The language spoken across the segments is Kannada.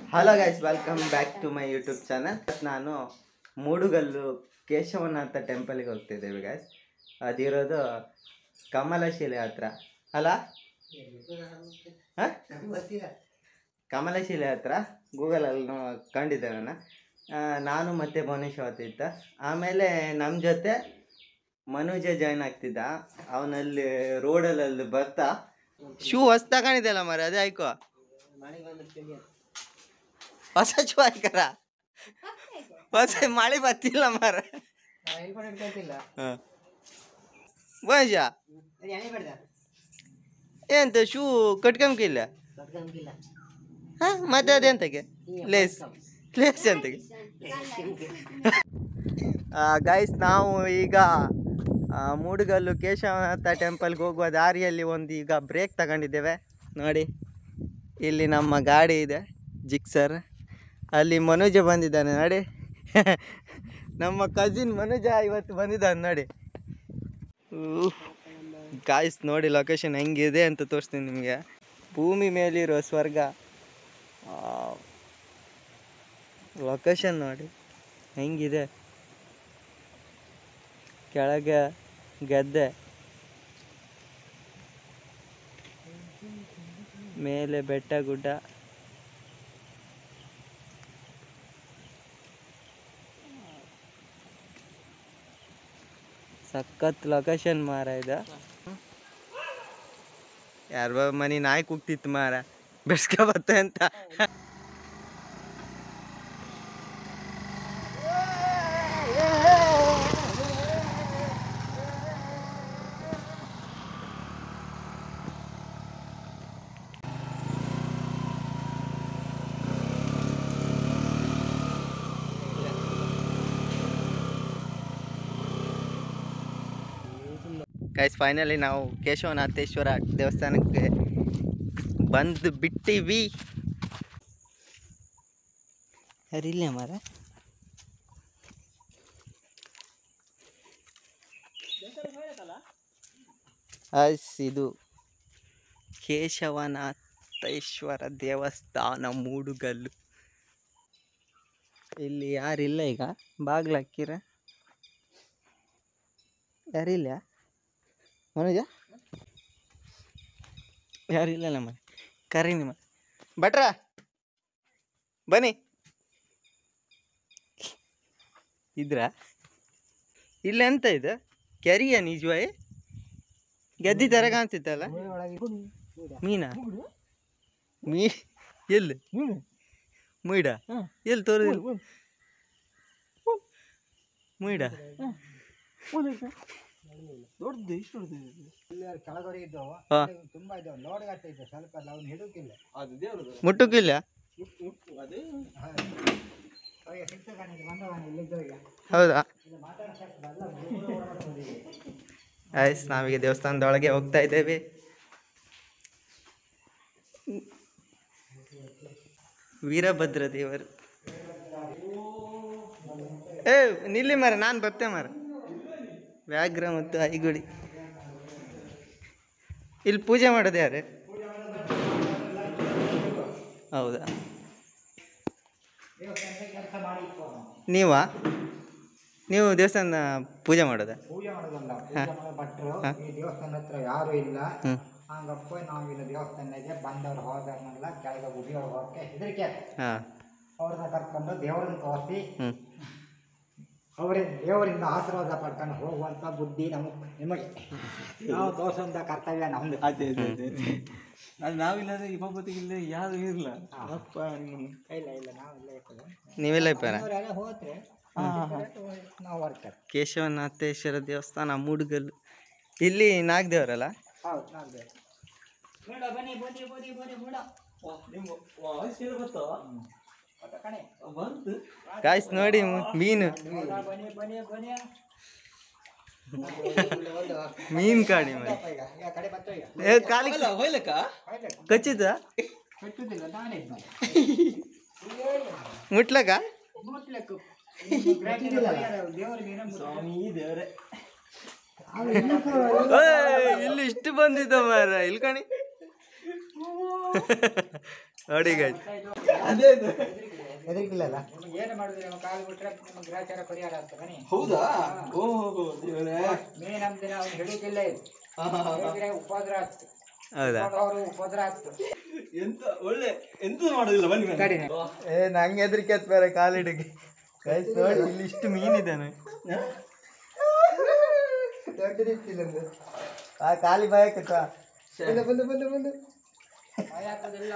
Hello guys welcome back to my YouTube channel ನಾನು ಮೂಡುಗಲ್ಲು ಕೇಶವನಾಥ ಟೆಂಪಲ್ಗೆ ಹೋಗ್ತಿದ್ದೇವೆ ಗೈಸ್ ಅದಿರೋದು ಕಮಲಶಿಲೆ ಹತ್ರ ಅಲ್ಲ ಹ? ಕಮಲಶಿಲೆ ಹತ್ರ ಗೂಗಲಲ್ಲಿ ನೋ ಕಂಡಿದ್ದೆ ನಾನು ಆ, ನಾನು ಮತ್ತು ಭುವನೇಶ್ ಅವತ್ತಿದ್ದ ಆಮೇಲೆ ನಮ್ಮ ಜೊತೆ ಮನುಜ ಜಾಯ್ನ್ ಆಗ್ತಿದ್ದ ಅವನಲ್ಲಿ ರೋಡಲ್ಲಿ ಬರ್ತಾ ಶೂ ಹೊಸ ತಗೊಂಡಿದ್ದಲ್ಲ ಮರ ಅದೇ ಆಯ್ಕೋ ಹೊಸ ಶೂ ಹಾಕರ ಹೊಸ ಮಳೆ ಬತ್ತಿಲ್ಲ ಮರ ಬಜ ಎಂತ ಶೂ ಕಟ್ಕೊಂಬಿಲ್ಲ ಹಾ ಮತ್ತೆ ಅದೆಂತಗೆ ಲೇಸ್ ಲೇಸ್ ಎಂತಗೆ ಗೈಸ್ ನಾವು ಈಗ ಆ, ಮೂಡುಗಲ್ಲು ಕೇಶವನಾಥ ಟೆಂಪಲ್ಗೆ ಹೋಗುವ ದಾರಿಯಲ್ಲಿ ಒಂದು ಈಗ ಬ್ರೇಕ್ ತಗೊಂಡಿದ್ದೇವೆ ನೋಡಿ ಇಲ್ಲಿ ನಮ್ಮ ಗಾಡಿ ಇದೆ ಜಿಕ್ಸರ್ ಅಲ್ಲಿ ಮನುಜ ಬಂದಿದ್ದಾನೆ ನೋಡಿ ನಮ್ಮ ಕಸಿನ್ ಮನುಜ ಇವತ್ತು ಬಂದಿದ್ದಾನೆ ನೋಡಿ ಗಾಯ್ಸ್ ನೋಡಿ ಲೊಕೇಶನ್ ಹೆಂಗಿದೆ ಅಂತ ತೋರಿಸ್ತೀನಿ ನಿಮಗೆ ಭೂಮಿ ಮೇಲಿರೋ ಸ್ವರ್ಗ ಲೊಕೇಶನ್ ನೋಡಿ ಹೆಂಗಿದೆ ಕೆಳಗೆ ಗದ್ದೆ ಮೇಲೆ ಬೆಟ್ಟ ಗುಡ್ಡ ಸಖತ್ ಲೊಕೇಶನ್ ಮಾರ ಇದು ಯಾರ ಮನೆ ನಾಯಿ ಕೂಗ್ತಿತ್ತು ಮಾರ ಬೆಡ್ಸ್ಕೊ ಬತ್ತೆ ಅಂತ ಗೈಸ್ ಫೈನಲಿ ನಾವು ಕೇಶವನಾಥೇಶ್ವರ ದೇವಸ್ಥಾನಕ್ಕೆ ಬಂದು ಬಿಟ್ಟಿವಿ ಯಾರಿಲ್ಲ ಮಾರ ಅಸ್ ಇದು ಕೇಶವನಾಥೇಶ್ವರ ದೇವಸ್ಥಾನ ಮೂಡುಗಲ್ಲು ಇಲ್ಲಿ ಯಾರಿಲ್ಲ ಈಗ ಬಾಗ್ಲು ಹಾಕಿರ ಯಾರಿಲ್ಲ ಮನುಜ ಯಾರಿಲ್ಲಲ್ಲ ಮನೆ ಕರಿ ನಿಮ್ಮ ಭಟ್ರ ಬನ್ನಿ ಇದ್ರ ಇಲ್ಲ ಎಂತ ಇದು ಕೆರಿಯ ನಿಜವೇ ಗೆದ್ದಿ ಥರ ಕಾಣ್ತಿತ್ತಲ್ಲ ಮೀನಾ ಮೀ ಎಲ್ಲಿ ಮುಯ್ಡ ಎಲ್ಲಿ ತೋರಿದಿಲ್ಲ ಮುಯ್ಡ ದೊಡ್ಡದು ಇಷ್ಟು ಕೆಳಗಡೆ ಇದ್ದವು ಹಾ. ತುಂಬಾ ಇದ್ದಾವೆ ಲೋಡ್ಗಟ್ಟ ಇದ್ದ ಸ್ವಲ್ಪ ಅಲ್ಲ ಅವ್ನು ಹಿಡುಕಿಲ್ಲ ಮುಟ್ಟುಕಿಲ್ಲ ಅವಾಗ ಸಿಕ್ತಗಾನಿಗೆ ಬಂದವನು ಇಲ್ಲಿದ್ದವೀಗ ಹೌದಾ ಆಯ್ಸ್ ನಾವೀಗ ದೇವಸ್ಥಾನದೊಳಗೆ ಹೋಗ್ತಾ ಇದ್ದೇವೆ ವೀರಭದ್ರ ದೇವರು ಏ ನಿಲ್ಲಿ ಮರ ನಾನು ಬರ್ತೆ ಮರ ವ್ಯಾಘ್ರ ಮತ್ತು ಐಗುಡಿ ಇಲ್ಲಿ ಪೂಜೆ ಮಾಡೋದು ಯಾರು ಹೌದಾ ನೀವಾ ನೀವು ದೇವಸ್ಥಾನ ಪೂಜೆ ಮಾಡೋದಾ ಪೂಜೆ ಮಾಡೋದಲ್ಲ ಪೂಜೆ ಮಾಡೋ ಭಟ್ರು ಈ ದೇವಸ್ಥಾನ ಹತ್ರ ಯಾರು ಇಲ್ಲ ಹ್ಞೂ ಹಂಗಪ್ಪ ನಾವು ಇಲ್ಲಿ ದೇವಸ್ಥಾನಕ್ಕೆ ಬಂದವ್ರು ಹೋದವ್ರನ್ನೆಲ್ಲ ಕೆಳಗೆ ಗುಡಿಯೊಳಗೆ ಹೋಗಕ್ಕೆ ಹೆದರಿಕೆ ಹಾಂ ಅವ್ರನ್ನ ಕರ್ಕೊಂಡು ದೇವ್ರನ್ನ ತೋರಿಸಿ ಹ್ಞೂ ಅವರಿಂದ ದೇವರಿಂದ ಆಶೀರ್ವಾದ ಪಡ್ಕೊಂಡು ಹೋಗುವಂತ ಬುದ್ಧಿ ನಮಗೆ ನಿಮಗೆ ನಾವು ತೋರಿಸುವಂತ ಕರ್ತವ್ಯ ನಮ್ದು ಅದೇ ಅದೇ ಅದೇ ಅದು ನಾವಿಲ್ಲದ್ರೆ ಈ ಬಾಬತಿಗೆ ಇಲ್ಲ ಯಾರು ಇರಲ್ಲ ಅಪ್ಪ ಇಲ್ಲ ಇಲ್ಲ ನಾವು ಇಲ್ಲೇ ಇರ್ತೇವೆ ನೀವೆಲ್ಲ ಇಪ್ಪಾರ ಅವರೆಲ್ಲ ಹೋದ್ರೆ ನಾವು ಬರ್ತಾರೆ ಕೇಶವನಾಥೇಶ್ವರ ದೇವಸ್ಥಾನ ಮೂಡುಗಲ್ಲು ಇಲ್ಲಿ ನಾಗದೇವರಲ್ಲ ಹೌದು ನಾವು ಬೇಕು ಬೇಡ ಬನ್ನಿ ಬನ್ನಿ ಬನ್ನಿ ಬನ್ನಿ ಬೇಡ ನಿಮ್ಮ ವಾಯ್ಸ್ ಕೇಳಿ ಬರ್ತಾವ ಮತ್ತೆ ಕಣೆ ಬಂತು ಕಾಯ್ಸ್ ನೋಡಿ ಮು- ಮೀನು ಬೇಡ, ಬನ್ನಿ ಬನ್ನಿ ಬನ್ನಿ ಮೀನ್ ಕಾಣಿ ಮರಿ ಈಗ ಈಗ ಕಡೆ ಬರ್ತೋ ಈಗ ಏ ಕಾಲಿ ಅಲ್ಲ ಹೋಯ್ಲಕ್ಕ ಆಯ್ತು ಕಚ್ಚಿದ ಕಟ್ಟುದಿಲ್ಲ ನಾನೇ ಮುಟ್ಲಕ ಮುಟ್ಲಿಕ್ಕೆ ದೇವರಿಗೆ ಏನೋ ಮುಟ್ಲಿಕ್ಕೆ. ಸ್ವಾಮಿ ದೇವರೇ ಅವ್ನು ಇನ್ನೊಬ್ಬ ಏಯ್, ಇಲ್ಲಿ ಇಷ್ಟು ಬಂದಿದ್ದ ಮಾರ ಇಲ್ಲಿ ಕಾಣಿ ನೋಡಿ ಗಾಯ್ಸ್ ಅದೇ ಅದೇ ಹೆದರಿಕಿಲ್ಲಲ್ಲ ನಿಮಗೆ ಏನು ಮಾಡಿದ್ರೆ ನಮ್ಮ ಕಾಲು ಬಿಟ್ರೆ ನಿಮ್ಮ ಗ್ರಹಚಾರ ಪರಿಹಾರ ಆಗ್ತದೆ ಬನ್ನಿ ಹೌದಾ ಓ ದೇವರೇ ಮೇ ನಮ್ಮ ದಿನ ಅವ್ನು ಹಿಡಿಯೋದಿಲ್ಲ ಇದು ಹಾ, ಹಾ, ಹಾ. ಹಿಡಿದ್ರೆ ಉಪದ್ರ ಆಗ್ತು ಹೌದಾ ಅವರು ಉಪದ್ರ ಆಗ್ತು ಎಂತ ಒಳ್ಳೆ ಎಂತ ಮಾಡೋದಿಲ್ಲ ಬನ್ನಿ ಬನ್ನಿ. ತಡಿನೆ. ಏ ನಂಗೆ ಹೆದರಿಕೆ ಆಯ್ತು ಬೇರೆ ಕಾಲಿಡಿಗೆ ಗೈಸ್ ನೋಡಿ ಇಲ್ಲಿ ಇಷ್ಟು ಮೀನಿದ್ದಾನೆ ದೊಡ್ಡದಿತ್ತಿಲ್ಲ ಆ ಖಾಲಿ ಬಾಯಕತ್ತ ಬಂದು ಬಂದು ಬಂದು ಬಂದು ಭಯ ಆಗ್ತದಿಲ್ಲ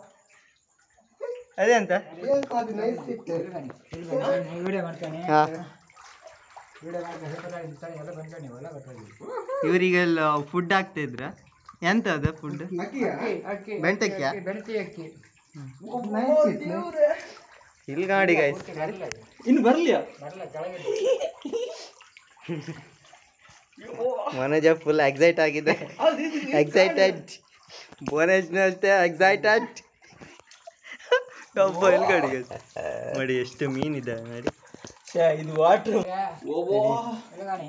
ಅದೇ ಅಂತ ಇಲ್ಲಿ ಬನ್ನಿ, ಇಲ್ಲಿ ಬನ್ನಿ. ನಾನು ವಿಡಿಯೋ ಮಾಡ್ತೇನೆ ಹಾ. ವಿಡಿಯೋ ಮಾಡ್ತೇನೆ ಹೇಳ್ತಾರೆ, ಇಂಥವ್ರು ಎಲ್ಲ ಬಂದ್ಕೊಂಡು ನೀವೆಲ್ಲ ಬರ್ಕೊಳ್ಳಿ. ಇವರಿಗೆಲ್ಲ ಫುಡ್ ಆಗ್ತಾ ಇದ್ರ ಎಂತ ಅದು ಫುಡ್ ಅಕ್ಕಿ, ಅಕ್ಕಿ, ಬೆಣ್ತಕ್ಕಿಯಾ? ಅಕ್ಕಿ, ಬೆಣ್ತಿ ಅಕ್ಕಿ ಇಲ್ಲಿ ಗಾಡಿ ಗೈಸ್ ಪೂರ್ತಿ ಬರಲ್ಲ ಇದು. ಇನ್ನು ಬರ್ಲಿಯಾ ಬರಲ್ಲ ಕೆಳಗೆ ಮನೋಜ ಫುಲ್ ಎಕ್ಸೈಟ್ ಆಗಿದೆ ಎಕ್ಸೈಟೆಡ್ ಬೋನೇಜ್ನ ಅಷ್ಟೇ ಎಕ್ಸೈಟೆಡ್ ಒಬ್ಬ ಇಲ್ಲಿ ಗಾಡಿ guys. ನೋಡಿ ಎಷ್ಟು ಮೀನಿದೆ ನೋಡಿ ಛೇ, ಇದು ವಾಟರ್ ಓಬೋ ಎಳಗಾಣಿ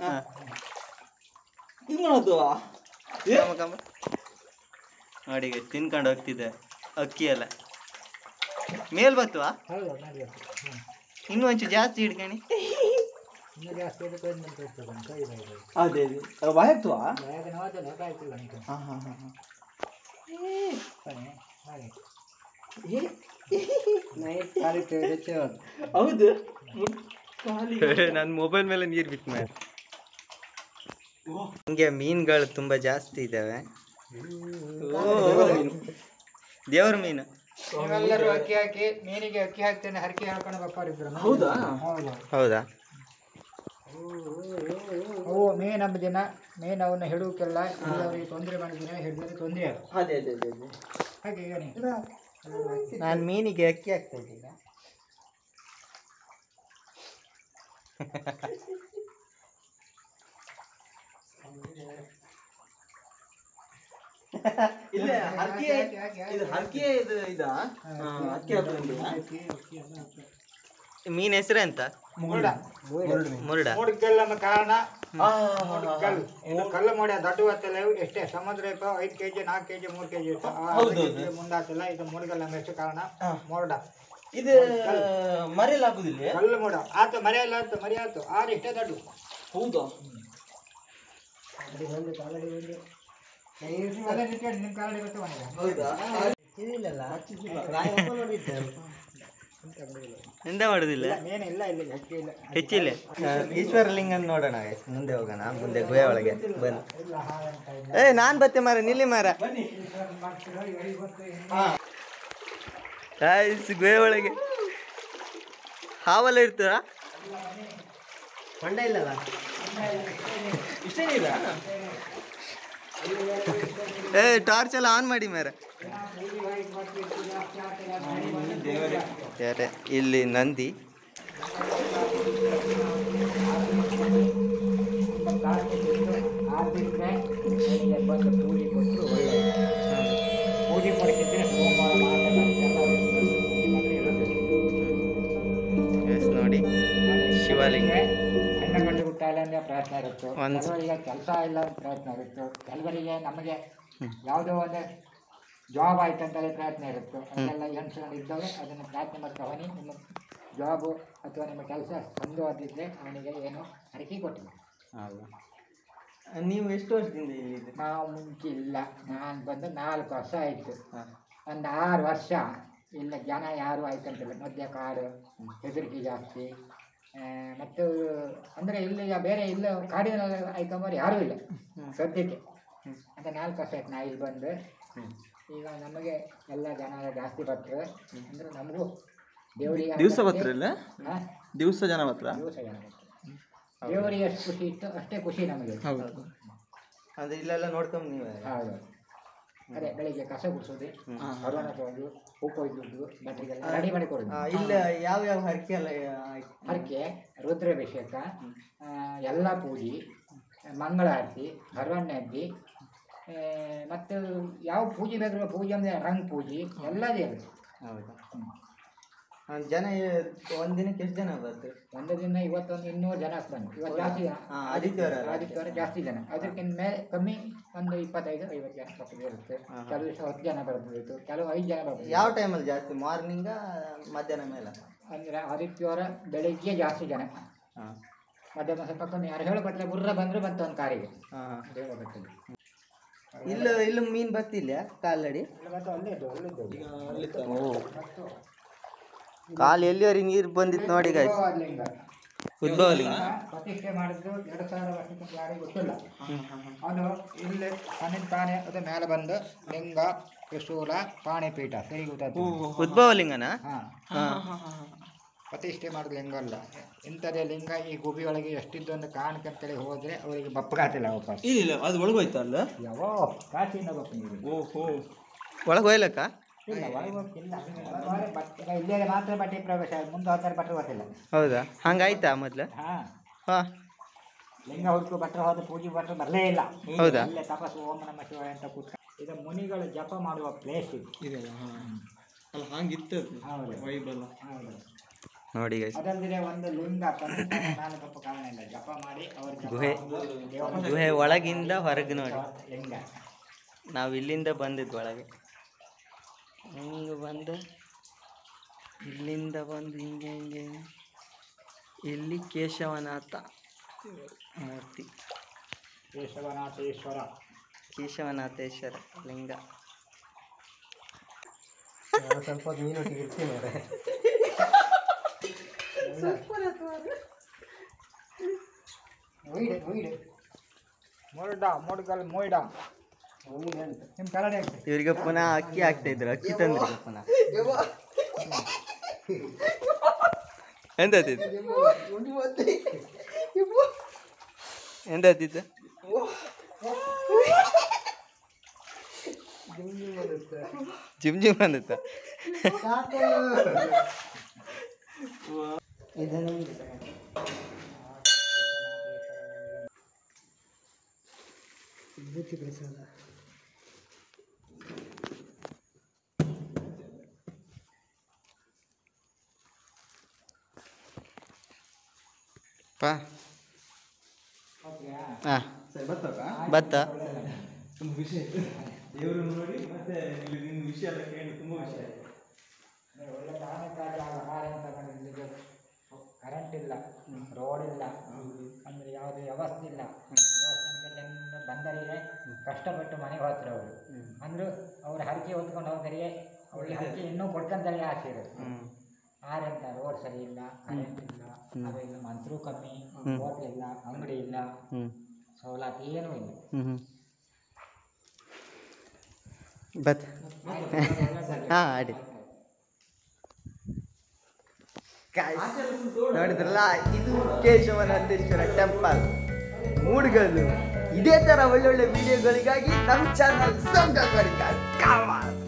ಇದು ಮಾಡೋದು ಏ ಕಮ್ಮ ಕಮ್ಮ. ನೋಡಿ guys, ತಿನ್ಕೊಂಡು ಹೋಗ್ತಿದೆ ಅಕ್ಕಿ ಎಲ್ಲ ಮೇಲ್ ಬತ್ತುವಾ ಹೌದು ನೋಡಿ ಹ್ಞೂ ಇನ್ನೂ ಒಂಚೂರು ಜಾಸ್ತಿ ಹಿಡ್ಕಣಿ ಇನ್ನೂ ಜಾಸ್ತಿ ಇದಕ್ಕೆ ಒಂದು ಅಂತ ಇರ್ತದೆ ಅಂತ ಇದು ಇದು. ಅದೇ ಅದೇ ಅದು ಬಾಯತ್ವಾ ಬೇಗ ನೋಡೋದಲ್ಲ ಕಾಯ್ತಿಲ್ಲ ನೀವು ಹಾ ಹಾ ಹಾ ಹಾ ಬನ್ನಿ ಮಾಡಿ ಹೌದು ಖಾಲಿ ನನ್ನ ಮೊಬೈಲ್ ಮೇಲೆ ನೀರು ಬಿತ್ತು ಮೇಲೆ ಓ, ಹಿಂಗೆ ಮೀನುಗಳು ತುಂಬ ಜಾಸ್ತಿ ಇದ್ದಾವೆ ಓ, ದೇವ್ರ ಮೀನು ನೀವೆಲ್ಲರೂ ಅಕ್ಕಿ ಹಾಕಿ ಮೀನಿಗೆ ಅಕ್ಕಿ ಹಾಕ್ತೇನೆ ಹರಕೆ ಹೇಳ್ಕೊಂಡು ಬಪ್ಪಾರಿದ್ರು ಹೌದಾ ಹೌದು ಹೌದಾ ಅವು ಮೇನ್ ಹಬ್ಬ ದಿನ ಮೇನ್ ಅವನ್ನ ಹಿಡುವಕ್ಕೆಲ್ಲ ಅವರಿಗೆ ತೊಂದರೆ ಮಾಡಿದ್ರೆ ಹಿಡಿದ್ರೆ ತೊಂದರೆ ಅದು ಅದೇ ಅದೇ ಅದೇ ಅದೇ ಹಾಗೆ ಈಗ ನೀವು ನಾನು ಮೀನಿಗೆ ಅಕ್ಕಿ ಹಾಕ್ತಾ ಇದ್ದೀನಿ ಇಲ್ಲ ಹರ್ಕೆ ಇದು ಹರ್ಕೆ ಇದು ಇದಾ ಹಾ, ಅಕ್ಕಿ ಹಾಕೋದು ಉಂಟಾ? ಮೀನ್ ಹೆಸರು ಎಂತ ಮುರುಡ ಮುರುಡ ಮೂಡಿಗೆಲ್ಲ ಕಾರಣ ಆ, ಕಲ್ಲು ಇದು ಕಲ್ಲು ಮಾಡಿ ದೊಡ್ಡ ಹೊತ್ತಲ್ಲ ಇವು ಎಷ್ಟೇ ಸಮುದ್ರ ಇತ್ತು ಐದು ಕೆಜಿ ನಾಲ್ಕು ಕೆಜಿ ಮೂರು ಕೆಜಿ ಇತ್ತು ಹೌದು. ಮುಂದಾತಿಲ್ಲ ಇದು ಮೂಡಿಗೆಲ್ಲ ಎಷ್ಟು ಕಾರಣ ಹಾ. ಮೋಡ ಇದು ಮರೆಯಲ್ಲ ಹಾಕುದಿಲ್ಲ ಕಲ್ಲು ಮೋಡ ಆತು ಮರೆಯಲ್ಲ ಆತು ಮರಿ ಆತು ಆರು ಇಷ್ಟೇ ದೊಡ್ಡ ಹೌದಾ ನಿಮ್ಮ ಕಾಲಡಿ ಗೊತ್ತು ನನಗೆ. ಹೌದಾ ಎಂತ ಮಾಡುದಿಲ್ಲ ಇಲ್ಲ, ಮೇನ್ ಇಲ್ಲ ಇಲ್ಲಿ ಅಕ್ಕಿ ಇಲ್ಲ ಹೆಚ್ಚಿಲ್ಲ ಈಶ್ವರಲಿಂಗನ್ ನೋಡೋಣ guys. ಮುಂದೆ ಹೋಗೋಣ ಮುಂದೆ ಗುಹೆ ಒಳಗೆ ಬನ್ನಿ ಇಲ್ಲ ಹಾಗಂತ ಇಲ್ಲ ಏ ನಾನ್ ಬತ್ತೆ ಮಾರ ನಿಲ್ಲಿ ಮಾರ ಬನ್ನಿ ಮಾಡ್ತೀರೋ ಇವರಿಗೆ ಗೊತ್ತು ಇನ್ನು ಹಾ ಗಾಯ್ಸ್ ಗುಹೆ ಒಳಗೆ ಹಾವೆಲ್ಲ ಇರ್ತದ ಹೊಂಡ ಇಲ್ಲಲ್ಲ ಇಷ್ಟೇ ನೀರಾ ಏ ಟಾರ್ಚ್ ಎಲ್ಲ ಆನ್ ಮಾಡಿ ಮಾರ ಯಾರೆ ಇಲ್ಲಿ ನಂದಿ ಆದ್ರಿಂದ ನನಗೆ ಬಂದು ಪೂಜೆ ಕೊಟ್ಟರು ಒಳ್ಳೆ ಪೂಜೆ ಕೊಡ್ತಿದ್ರೆ ಸೋಮವಾರ ಮಾತಾಡೋದಕ್ಕೆಲ್ಲ ಅವ್ರಿಗೆ ಬಂದು ಪೂಜೆ ಮಾಡಿ ಇರೋದು. ಎಸ್ ನೋಡಿ ಶಿವಲಿಂಗ ಹೆಣ್ಣು ಗಂಡು ಹುಟ್ಟಾಲೆ ಅಂದ್ರೆ ಪ್ರಯತ್ನ ಇರುತ್ತೆ ಒಂದ್- ಕೆಲವರಿಗೆ ಕೆಲಸ ಇಲ್ಲ ಅಂತ ಪ್ರಯತ್ನ ಇರುತ್ತೆ ಕೆಲವರಿಗೆ ನಮಗೆ ಯಾವುದೋ ಒಂದು ಜಾಬ್ ಆಯ್ತು ಅಂತಲೇ ಪ್ರಯತ್ನ ಇರುತ್ತೆ ಅದೆಲ್ಲ ಹೆಣ್ಸುಗಳು ಇದ್ದವೆ ಅದನ್ನು ಪ್ರಯತ್ನ ಮಾಡ್ತಾ ಅವನಿ ನಿಮ್ಮ ಜಾಬು ಅಥವಾ ನಿಮ್ಮ ಕೆಲಸ ಸಂದುವಾದಿದ್ರೆ ಅವನಿಗೆ ಏನು ಅರಿಕೆ ಕೊಟ್ಟಿಲ್ಲ ನೀವು ಎಷ್ಟು ವರ್ಷದಿಂದ ಇಲ್ಲಿ ನಾವು ಮುಂಚೆ ಇಲ್ಲ ನಾನು ಬಂದು ನಾಲ್ಕು ವರ್ಷ ಆಯಿತು ಒಂದು ಆರು ವರ್ಷ ಇಲ್ಲ ಜನ ಯಾರು ಆಯ್ತಂತಿಲ್ಲ ಮಧ್ಯ ಕಾಡು ಹೆದರಿಕೆ ಜಾಸ್ತಿ ಆ, ಮತ್ತು ಅಂದರೆ ಇಲ್ಲಿ ಈಗ ಬೇರೆ ಇಲ್ಲ ಕಾಡಿನಲ್ಲಿ ಆಯ್ಕೊಂಬರು ಯಾರೂ ಇಲ್ಲ ಸದ್ಯಕ್ಕೆ ಅಂತ ನಾಲ್ಕು ವರ್ಷ ಆಯ್ತು ನಾ ಇಲ್ಲಿ ಬಂದು ಈಗ ನಮಗೆ ಎಲ್ಲ ಜನ ಜಾಸ್ತಿ ಬರ್ತಾರೆ ಅಂದರೆ ನಮಗೂ ದೇವರಿಗೆ ದಿವಸ ಬರ್ತಿರಲ್ಲ ಹಾಂ ದಿವಸ ಜನ ಮಾತ್ರ ದಿವಸ ಜನ ಬರ್ತಾರೆ ದೇವರಿಗೆ ಎಷ್ಟು ಖುಷಿ ಇತ್ತು ಅಷ್ಟೇ ಖುಷಿ ನಮಗೆ ಹೌದು ಅಂದ್ರೆ ಇಲ್ಲೆಲ್ಲ ನೋಡ್ಕೊಂಡ್ ನೀವೇ ಹೌದು ಅದೇ ಬೆಳಿಗ್ಗೆ ಕಸ ಗುಡಿಸೋದು ಅರುವಣ ತೊಗೊಂಡು ಉಪ್ಪು ಒಯ್ದುದು ಬಟ್ಟೆಗೆಲ್ಲ ರೆಡಿ ಮಾಡಿ ಕೊಡೋದು ಆ, ಇಲ್ಲ ಯಾವ ಯಾವ ಹರಕೆ ಎಲ್ಲ ಆಯ್ತು ಹರಕೆ ರುದ್ರಾಭಿಷೇಕ ಆ, ಎಲ್ಲ ಪೂಜೆ ಮಂಗಳಾರತಿ ಹರವಣ್ಣದ್ದಿ ಮತ್ತು ಯಾವ ಪೂಜೆ ಬೇಕಾದ್ರೂ ಪೂಜೆ ಅಂದರೆ ರಂಗ್ ಪೂಜೆ ಎಲ್ಲದೇ ಇರುತ್ತೆ ಹೌದಾ ಆ, ಜನ ಎ- ಒಂದ್ ದಿನಕ್ಕೆ ಎಷ್ಟು ಜನ ಬರ್ತಾರೆ ಒಂದು ದಿನ ಇವತ್ತೊಂದು ಇನ್ನೂರು ಜನ ಬಂದು ಇವತ್ತು ಜಾಸ್ತಿ ಜನ ಹಾ, ಆದಿತ್ಯವಾರ ಅಲ್ಲ? ಆದಿತ್ಯವಾರ ಜಾಸ್ತಿ ಜನ ಅದಕ್ಕಿಂತ ಮೇಲೆ ಕಮ್ಮಿ ಒಂದು ಇಪ್ಪತ್ತೈದು ಐವತ್ತು ಜನ ಪಕ್ಕದ ಇರುತ್ತೆ ಹಾ, ಹಾ. ಕೆಲವು ದಿವಸ ಹತ್ತು ಜನ ಬರ್ಬೋದು ಕೆಲವು ಐದು ಜನ ಬರ್ಬೋದು ಯಾವ ಟೈಮಲ್ಲಿ ಜಾಸ್ತಿ ಮಾರ್ನಿಂಗ ಮಧ್ಯಾಹ್ನ ಮೇಲೆ ಅಂದ್ರೆ ಆದಿತ್ಯವಾರ ಬೆಳಿಗ್ಗೆ ಜಾಸ್ತಿ ಜನ ಹಾಂ ಮಧ್ಯಾಹ್ನ ಸ್ವಲ್ಪ ಕಮ್ಮಿ ಯಾರು ಹೇಳಬಟ್ಲೆ ಬುರ್ರ ಬಂದ್ರೆ ಬಂತು ಒಂದು ಕಾರಿಗೆ ಹಾಂ ಅದು ಹೇಳಬಟ್ಟಲ್ಲಿ ಇಲ್ಲ ಇಲ್ಲ ಮೀನು ಬರ್ತಿಲ್ಲ ಕಾಲಡಿ ಅಲ್ಲಿದ್ದು ಅಲ್ಲಿದ್ದು ಮತ್ತು ಕಾಲು ಎಲ್ಲಿವರೆಗೆ ನೀರು ಬಂದಿತ್ತು ನೋಡಿ ಗಾಯ್ಸ್ ಉದ್ಭವಲಿಂಗ. ಉದ್ಭವಲಿಂಗ ಪ್ರತಿಷ್ಠೆ ಮಾಡಿದ್ದು ಎರಡು ಸಾವಿರ ವರ್ಷಕ್ಕೆ ಯಾರಿಗೂ ಗೊತ್ತಿಲ್ಲ ಅವನು ಇಲ್ಲಿ ತನ್ನಿಂದ ತಾನೇ ಅದು ಮೇಲೆ ಬಂದು ಲಿಂಗ ತ್ರಿಶೂಲ ಪಾಣಿಪೀಠ ಸರಿ ಗೊತ್ತಾಯ್ತು ಉದ್ಭವಲಿಂಗನ ಹಾಂ ಹಾಂ ಪ್ರತಿಷ್ಠೆ ಮಾಡಿದ ಲಿಂಗ ಅಲ್ಲ ಇಂಥದೇ ಲಿಂಗ ಈ ಗುಬಿ ಒಳಗೆ ಎಷ್ಟಿದ್ದೊಂದು ಕಾರಣಕ್ಕೆ ಅಂತೇಳಿ ಹೋದ್ರೆ ಅವರಿಗೆ ಬಪ್ಪಗಾತಿಲ್ಲ ವಾಪಸ್ ಇಲ್ಲ ಅದು ಒಳಗೋಯ್ತಲ್ಲ ಯಾವೋ ಕಾಶಿಯಿಂದ ಬಪ್ಪ ನೀರು ಓಹೋ ಒಳಗೆ ಹೋಯ್ಲಕ್ಕ ಇಲ್ಲ ಒಳಗೆ ಹೋಗ್ತಿಲ್ಲ ಹೊರಗೆ ಬಟ್ಟೆ ಇಲ್ಲೇ ಮಾತ್ರ ಬಟ್ಟೆ ಪ್ರವೇಶ ಮುಂದೆ ಹೋದ್ರೆ ಬಟ್ಟೆ ಗೊತ್ತಿಲ್ಲ ಹೌದಾ ಹಂಗಾಯ್ತಾ ಮೊದ್ಲು ಹಾಂ ಹಾಂ ಲಿಂಗ ಹುಡುಕು ಭಟ್ರು ಹೋದ ಪೂಜೆ ಭಟ್ರು ಬರಲೇ ಇಲ್ಲ ಹೌದಾ? ಇಲ್ಲೇ ತಪಸ್ಸು ಓಂ ನಮ ಶಿವಾಯ ಅಂತ ಕೂತ್ಕೊಂಡು ಇದು ಮುನಿಗಳು ಜಪ ಮಾಡುವ ಪ್ಲೇಸ್ ಇದು ಇದೆಲ್ಲ ಹಾಂ ಅಲ್ಲ ಹಂಗಿತ್ತದು ಹೌದು ವೈಬಲ್ಲ ಹೌದು ನೋಡಿ ಗೈಸ್ ಅದಲ್ಲದೆ ಒಂದು ಲಿಂಗ ತಂದೆ ನಾನು ತಪ್ಪು ಕಾರಣ ಇಲ್ಲ ಜಪ ಮಾಡಿ ಅವ್ರ ಜಪ ಗುಹೆ ದೇವರ ಗುಹೆ ಒಳಗಿಂದ ಹೊರಗೆ ನೋಡಿ ಲಿಂಗ ನಾವು ಇಲ್ಲಿಂದ ಬಂದಿದ್ದು ಒಳಗೆ ಹಿಂಗೆ ಬಂದು ಇಲ್ಲಿಂದ ಬಂದು ಹಿಂಗೆ ಹಿಂಗೆ ಇಲ್ಲಿ ಕೇಶವನಾಥ ಮೂರ್ತಿ ಕೇಶವನಾಥೇಶ್ವರ ಕೇಶವನಾಥೇಶ್ವರ ಲಿಂಗ ಸ್ವಲ್ಪ ಮೀನೊಟ್ಟಿಗೆ ಇರ್ತೀನಿ ಒಯ್ಡೆ ಒಯ್ಡೆ ಮೊಯ್ಡ ಮೊಡ್ಗಲ್ ಮೊಯ್ಡ ನಿಮ್ಮ ಕನ್ನಡ ಹೇಳ್ತೆ ಇವರಿಗೆ ಪುನಃ ಅಕ್ಕಿ ಹಾಕ್ತಾ ಇದ್ರು ಅಕ್ಕಿ ತಂದ್ರು ಪುನಃ ಎಂತತ್ತಿತ್ತು ಎಂತತ್ತಿತ್ತು ಜಿಮ್ ಜಿಮ್ ಅಂದತ್ತ ಪಾ ಹಾ ಭತ್ತ ತುಂಬ ವಿಷಯ ಆಯ್ತು ದೇವರು ನೋಡಿ ಮತ್ತೆ ಇಲ್ಲಿ ನಿನ್ನ ವಿಷಯ ಎಲ್ಲ ಕೇಳಿ ತುಂಬ ವಿಷಯ ಆಯ್ತು ಒಳ್ಳೆ ಕಾರಣಕ್ಕಾಗಿ ಆಗ ಹಾರೆ ಅಂತ ಇಲ್ಲಿಗೆ ಕರೆಂಟ್ ಇಲ್ಲ ರೋಡ್ ಇಲ್ಲ ಅಂದರೆ ಯಾವುದೇ ವ್ಯವಸ್ಥೆ ಇಲ್ಲ ದೇವಸ್ಥಾನಕ್ಕೆಲ್ಲ ಬಂದರಿಗೆ ಕಷ್ಟಪಟ್ಟು ಮನೆಗೆ ಹೋಗ್ತಾರೆ ಅವರು ಅಂದರೂ ಅವ್ರ ಹರಕೆ ಹೊತ್ಕೊಂಡು ಹೋದರೆ ಒಳ್ಳೆ ಹರಕೆ ಇನ್ನೂ ಕೊಡ್ಕೊಂತಲೇ ಆಸೆ ಇರುತ್ತೆ ಹ್ಮ್ ಆರಂತ ರೋಡ್ ಸರಿ ಇಲ್ಲ ಕರೆಂಟ್ ಇಲ್ಲ ಅದು ಇಲ್ಲ ಮಂತ್ರು ಕಮ್ಮಿ ಹೋಟ್ಲ್ ಇಲ್ಲ ಅಂಗಡಿ ಇಲ್ಲ ಹ್ಮ್ ಸವಲತ್ತು ಏನೂ ಇಲ್ಲ ಹ್ಮ್ ಹ್ಮ್ ಭತ್ತ ಹಾ ಅಡಿ ನೋಡಿದ್ರಲ್ಲ ಇದು ಕೇಶವನಂದೇಶ್ವರ ಟೆಂಪಲ್ ಮೂಡ್ಗಲ್ಲು ಇದೇ ತರ ಒಳ್ಳೊಳ್ಳೆ ವಿಡಿಯೋಗಳಿಗಾಗಿ ನಮ್ಮ ಚಾನಲ್ ಸಬ್ಸ್ಕ್ರೈಬ್ ಮಾಡಿ guys. Come on.